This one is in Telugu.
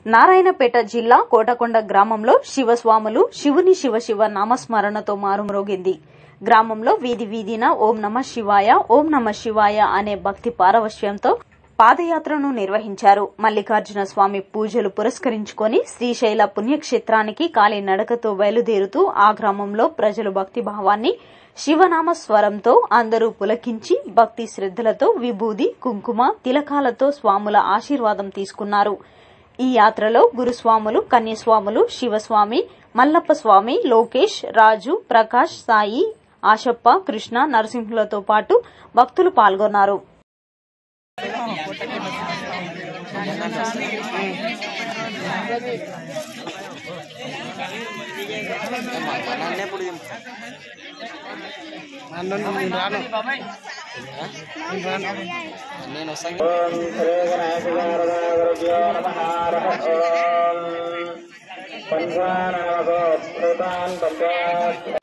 నారాయణపేట జిల్లా కోటకొండ గ్రామంలో శివస్వాములు శివుని శివశివ నామస్మరణతో మారుమ్రోగింది గ్రామంలో వీధి వీధిన ఓం నమ శివాయ ఓం నమ శివాయ అనే భక్తి పారవశ్యంతో పాదయాత్రను నిర్వహించారు మల్లికార్జున స్వామి పూజలు పురస్కరించుకొని శ్రీశైల పుణ్యక్షేత్రానికి కాలి నడకతో బయలుదేరుతూ ఆ గ్రామంలో ప్రజలు భక్తి భావాన్ని శివనామ స్వరంతో అందరూ పులకించి భక్తి శ్రద్దలతో విభూది కుంకుమ తిలకాలతో స్వాముల ఆశీర్వాదం తీసుకున్నారు ఈ యాత్రలో గురుస్వాములు కన్యస్వాములు శివస్వామి మల్లప్ప స్వామి లోకేష్ రాజు ప్రకాష్ సాయి ఆశప్ప కృష్ణ నరసింహులతో పాటు భక్తులు పాల్గొన్నారు ఎప్పుడు నన్ను నేను రాను నేను రాను నేను వస్తాను ఓం శ్రీ గణేశనారదాగురుభ్యో నమః ఓం పంచాననవసో కృతాన్ పంచాస్